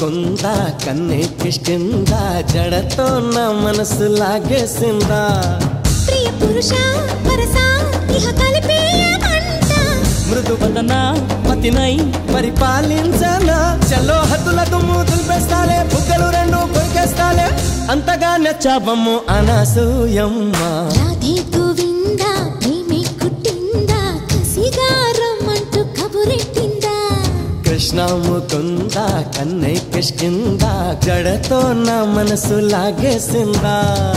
ముకుంద కన్నే కిష్కింద జడతో నా మనసు లాగేసిందా ప్రియ పురుష వరస ఇహ కలిపేయమంట మృదు వదన పతినై పరిపాలించనా చలో హద్దుల దుమ్ము దులిపేస్తాలే బుగ్గలు రెండు కొరికేస్తాలే అంతగా నచ్చావమ్ము అనసూయమ్మ రాధే గోవింద ప్రేమే కుట్టిందా కసిగా రమ్మంటూ కబురెట్టిందా కృష్ణ ముకుంద కన్నై కిష్కింద జడతో నా మనసు లాగేసిందా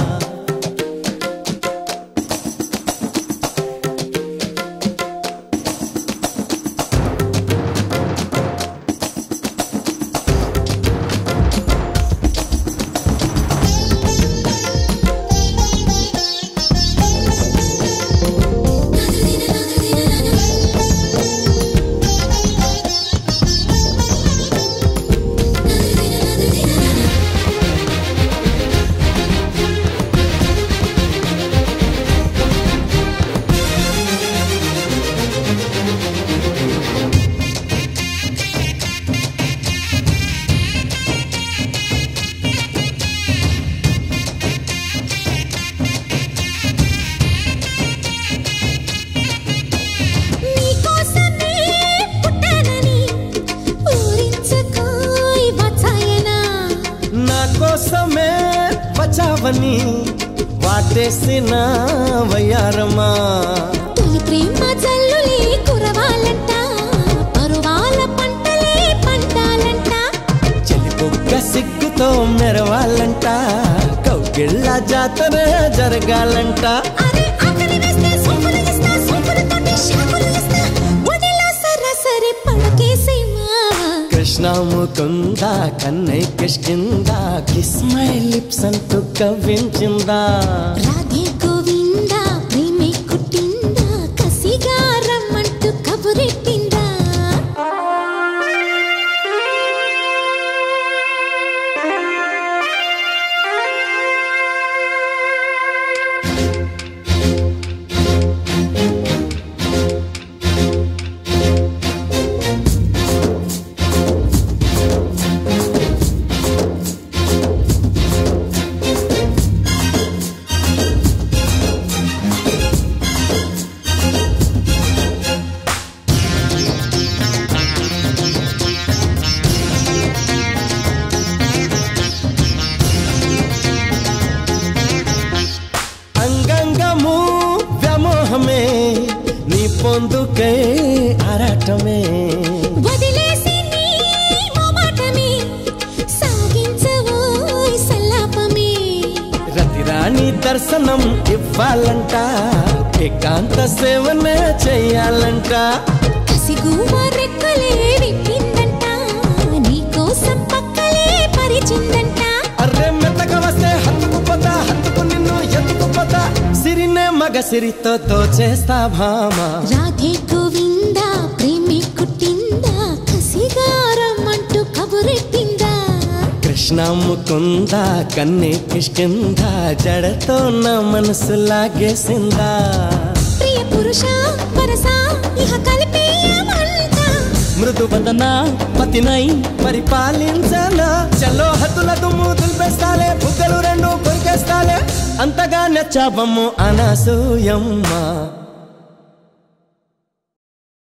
నీకోసమే పుట్టానని ఊరించుకోయ్ వచ్చాయనా నా కోసమే బచావని వాటేసిన వయ్యారమా తొలి ప్రేమ జల్లులే కురవాలంట పరువాల పంటలే పంటాలంట చెలిపొక్క సిగ్గుతో మెరవాలంట కౌగిళ్ళ జాతర జరగాలంట అరే ఆకలి వేస్తే సోపులు ఇస్తా సోపులతోటి షాపులు ఇస్తా ఒడిలో సరాసరి పడకేసే మావా కృష్ణ ముకుంద కన్నై కిష్కింద కిస్ మై లిప్స్ అంటూ కవ్వించిందా రాధే గోవింద ప్రేమే కుట్టిందా కసిగా రమ్మంటూ కబురెట్టిందా అంగంగము వ్యామోహమే నీ పొందుకే ఆరాటమే వదిలేసి నీ మొమాటమే సాగించవోయ్ సల్లాపమే రతిరాణి దర్శనం ఇవ్వాలంట ఏకాంత సేవన చెయ్యాలంట కసిగువ రెక్కలే విప్పిందంట నీకోసం పక్కలే పరిచిందంట అర్రే మెత్తగా వస్తే హత్తుకు పోతా హత్తుకు నిన్ను ఎత్తుకు పోతా సిరినే మగ సిరితో తోచేస్తా భామ రాధే గోవింద ప్రేమి కుట్టిందా కసిగా రమ్మంటూ కబురెట్టిందా కృష్ణ ముకుంద కన్నే కిష్కింద జడతో నా మనసు లాగేసిందా ప్రియ పురుష వరస ఇహ కలిపేయమంట మృదు వదన పతినై పరిపాలించనా చలో హద్దుల దుమ్ము దులిపేస్తాలే బుగ్గలు రెండు కొరికేస్తాలే అంతగా నచ్చావమ్ము అనసూయమ్మ